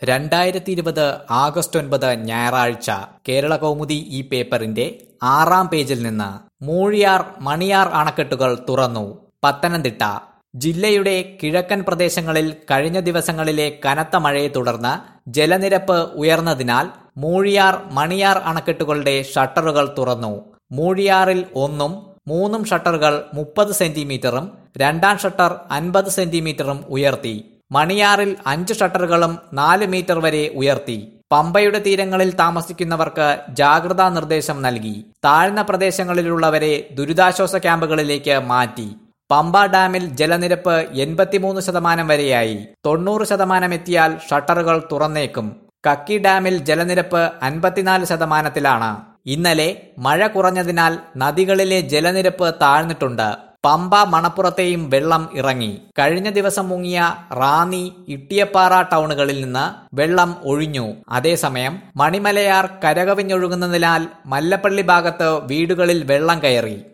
രണ്ടായിരത്തി ഇരുപത് ആഗസ്റ്റ് ഒൻപത് ഞായറാഴ്ച കേരള കൗമുദി ഈ പേപ്പറിന്റെ ആറാം പേജിൽ നിന്ന് മൂഴിയാർ മണിയാർ അണക്കെട്ടുകൾ തുറന്നു പത്തനംതിട്ട ജില്ലയുടെ കിഴക്കൻ പ്രദേശങ്ങളിൽ കഴിഞ്ഞ ദിവസങ്ങളിലെ കനത്ത മഴയെ തുടർന്ന് ജലനിരപ്പ് ഉയർന്നതിനാൽ മൂഴിയാർ മണിയാർ അണക്കെട്ടുകളുടെ ഷട്ടറുകൾ തുറന്നു മൂഴിയാറിൽ ഒന്നും മൂന്നും ഷട്ടറുകൾ മുപ്പത് സെന്റിമീറ്ററും രണ്ടാം ഷട്ടർ അൻപത് സെന്റിമീറ്ററും ഉയർത്തി മണിയാറിൽ അഞ്ച് ഷട്ടറുകളും നാല് മീറ്റർ വരെ ഉയർത്തി പമ്പയുടെ തീരങ്ങളിൽ താമസിക്കുന്നവർക്ക് ജാഗ്രതാ നിർദ്ദേശം നൽകി താഴ്ന്ന പ്രദേശങ്ങളിലുള്ളവരെ ദുരിതാശ്വാസ ക്യാമ്പുകളിലേക്ക് മാറ്റി പമ്പ ഡാമിൽ ജലനിരപ്പ് എൺപത്തിമൂന്ന് ശതമാനം വരെയായി തൊണ്ണൂറ് ശതമാനം എത്തിയാൽ ഷട്ടറുകൾ തുറന്നേക്കും കക്കി ഡാമിൽ ജലനിരപ്പ് അൻപത്തിനാല് ശതമാനത്തിലാണ് ഇന്നലെ മഴ കുറഞ്ഞതിനാൽ നദികളിലെ ജലനിരപ്പ് താഴ്ന്നിട്ടുണ്ട് പമ്പ മണപ്പുറത്തെയും വെള്ളം ഇറങ്ങി കഴിഞ്ഞ ദിവസം മുങ്ങിയ റാന്നി ഇട്ടിയപ്പാറ ടൗണുകളിൽ നിന്ന് വെള്ളം ഒഴിഞ്ഞു അതേസമയം മണിമലയാർ കരകവിഞ്ഞൊഴുകുന്നതിനാൽ മല്ലപ്പള്ളി ഭാഗത്ത് വീടുകളിൽ വെള്ളം കയറി